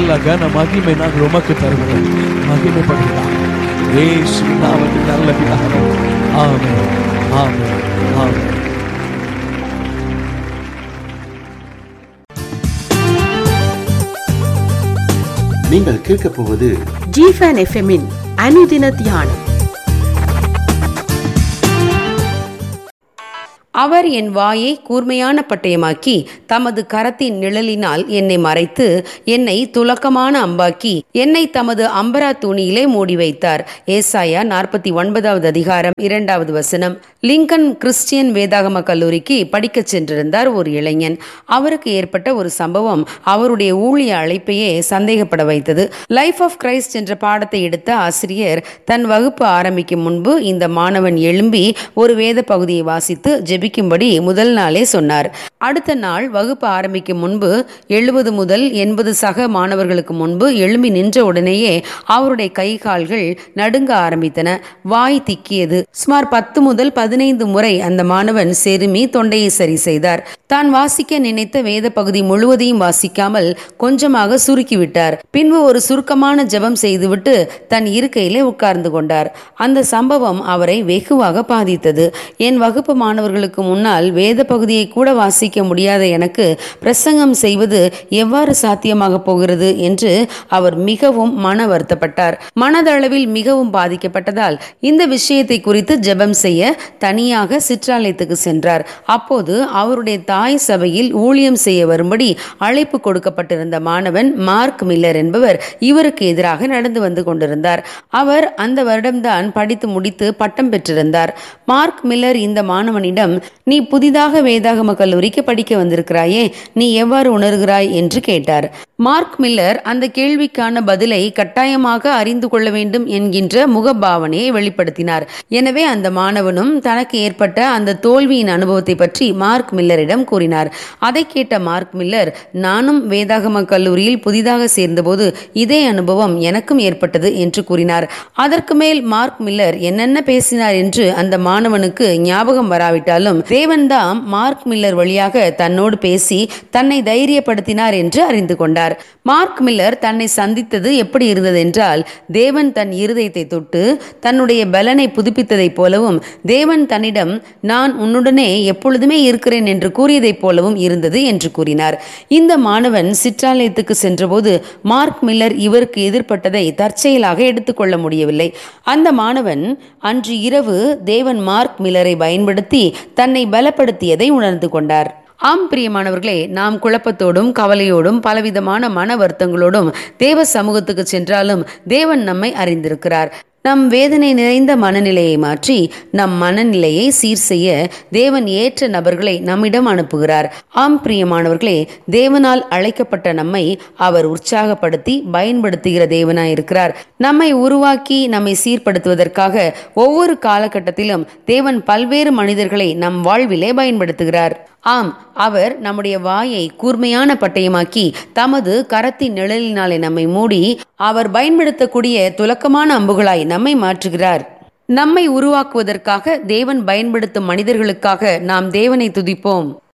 எல்லா கன மகிமை நாங்கள் உமக்கு தருகிறோம் மகிமைப்படுகிறார் ஏசு நாமத்தில் நல்ல பிதாவே ஆமென் ஆமென் ஆமென் நீங்கள் கேட்கப் போவது ஜிஃபன் எஃப்எம்மின் அனுதின தியானம் அவர் என் வாயை கூர்மையான பட்டயமாக்கி தமது கரத்தின் நிழலினால் என்னை மறைத்து என்னை துலக்கமான அம்பாக்கி என்னை தமது அம்பரா துணியிலே மூடி வைத்தார் ஏசாயா நாற்பத்தி ஒன்பதாவது அதிகாரம் இரண்டாவது வசனம் லிங்கன் கிறிஸ்டியன் வேதாகம கல்லூரிக்கு படிக்கச் சென்றிருந்தார் ஒரு இளைஞன் அவருக்கு ஏற்பட்ட ஒரு சம்பவம் அவருடைய ஊழிய அழைப்பையே சந்தேகப்பட வைத்தது லைஃப் ஆஃப் கிரைஸ்ட் என்ற பாடத்தை எடுத்த ஆசிரியர் தன் வகுப்பு ஆரம்பிக்கும் முன்பு இந்த மாணவன் எழும்பி ஒரு வேத பகுதியை வாசித்து ஜெபிக்கும்படி முதல் நாளே சொன்னார் அடுத்த நாள் வகுப்பு ஆரம்பிக்கும் முன்பு எழுபது முதல் எண்பது சக மாணவர்களுக்கு முன்பு எழும்பி நின்ற உடனேயே அவருடைய கை கால்கள் நடுங்க ஆரம்பித்தன வாய் திக்கியது சுமார் பத்து முதல் பதினைந்து முறை அந்த மாணவன் செருமி தொண்டையை சரி செய்தார் தான் வாசிக்க நினைத்த வேத பகுதி முழுவதையும் வாசிக்காமல் கொஞ்சமாக சுருக்கிவிட்டார் பின்பு ஒரு சுருக்கமான ஜெபம் செய்துவிட்டு தன் இருக்கையிலே உட்கார்ந்து கொண்டார் அந்த சம்பவம் அவரை வெகுவாக பாதித்தது என் வகுப்பு மாணவர்களுக்கு முன்னால் வேத பகுதியை கூட வாசிக்க முடியாத எனக்கு பிரசங்கம் செய்வது எவ்வாறு சாத்தியமாக போகிறது என்று அவர் மிகவும் மன வருத்தப்பட்டார் மனதளவில் மிகவும் பாதிக்கப்பட்டதால் இந்த விஷயத்தை குறித்து ஜெபம் செய்ய தனியாக சிற்றாலயத்துக்கு சென்றார் அப்போது அவருடைய தாய் சபையில் ஊழியம் செய்ய வரும்படி அழைப்பு கொடுக்கப்பட்டிருந்த மாணவன் மார்க் மில்லர் என்பவர் இவருக்கு எதிராக நடந்து வந்து கொண்டிருந்தார் அவர் அந்த வருடம்தான் படித்து முடித்து பட்டம் பெற்றிருந்தார் மார்க் மில்லர் இந்த மாணவனிடம் நீ புதிதாக வேதாகம கல்லூரிக்கு படிக்க வந்திருக்கிறாயே நீ எவ்வாறு உணர்கிறாய் என்று கேட்டார் மார்க் மில்லர் அந்த கேள்விக்கான பதிலை கட்டாயமாக அறிந்து கொள்ள வேண்டும் என்கின்ற முகபாவனையை வெளிப்படுத்தினார் எனவே அந்த மாணவனும் தனக்கு ஏற்பட்ட அந்த தோல்வியின் அனுபவத்தை பற்றி மார்க் மில்லரிடம் கூறினார் அதை கேட்ட மார்க் மில்லர் நானும் வேதாகம கல்லூரியில் புதிதாக சேர்ந்தபோது இதே அனுபவம் எனக்கும் ஏற்பட்டது என்று கூறினார் அதற்கு மேல் மார்க் மில்லர் என்னென்ன பேசினார் என்று அந்த மாணவனுக்கு ஞாபகம் வராவிட்டாலும் தேவன்தாம் மார்க் மில்லர் வழியாக தன்னோடு பேசி தன்னை தைரியப்படுத்தினார் என்று அறிந்து கொண்டார் மார்க் மில்லர் தன்னை சந்தித்தது எப்படி இருந்தது என்றால் தேவன் தன் இருதயத்தை தொட்டு தன்னுடைய பலனை புதுப்பித்ததைப் போலவும் தேவன் தன்னிடம் நான் உன்னுடனே எப்பொழுதுமே இருக்கிறேன் என்று கூறியதைப் போலவும் இருந்தது என்று கூறினார் இந்த மாணவன் சிற்றாலயத்துக்கு சென்றபோது மார்க் மில்லர் இவருக்கு எதிர்ப்பட்டதை தற்செயலாக எடுத்துக்கொள்ள முடியவில்லை அந்த மாணவன் அன்று இரவு தேவன் மார்க் மில்லரை பயன்படுத்தி தன்னை பலப்படுத்தியதை உணர்ந்து கொண்டார் ஆம் பிரியமானவர்களே நாம் குழப்பத்தோடும் கவலையோடும் பலவிதமான மன வருத்தங்களோடும் தேவ சமூகத்துக்கு சென்றாலும் தேவன் நம்மை அறிந்திருக்கிறார் நம் வேதனை நிறைந்த மனநிலையை மாற்றி நம் மனநிலையை சீர் செய்ய தேவன் ஏற்ற நபர்களை நம்மிடம் அனுப்புகிறார் ஆம் பிரியமானவர்களே தேவனால் அழைக்கப்பட்ட நம்மை அவர் உற்சாகப்படுத்தி பயன்படுத்துகிற தேவனாய் இருக்கிறார் நம்மை உருவாக்கி நம்மை சீர்படுத்துவதற்காக ஒவ்வொரு காலகட்டத்திலும் தேவன் பல்வேறு மனிதர்களை நம் வாழ்விலே பயன்படுத்துகிறார் ஆம் அவர் நம்முடைய வாயை கூர்மையான பட்டயமாக்கி தமது கரத்தின் நிழலினாலே நம்மை மூடி அவர் பயன்படுத்தக்கூடிய துலக்கமான அம்புகளாய் நம்மை மாற்றுகிறார் நம்மை உருவாக்குவதற்காக தேவன் பயன்படுத்தும் மனிதர்களுக்காக நாம் தேவனை துதிப்போம்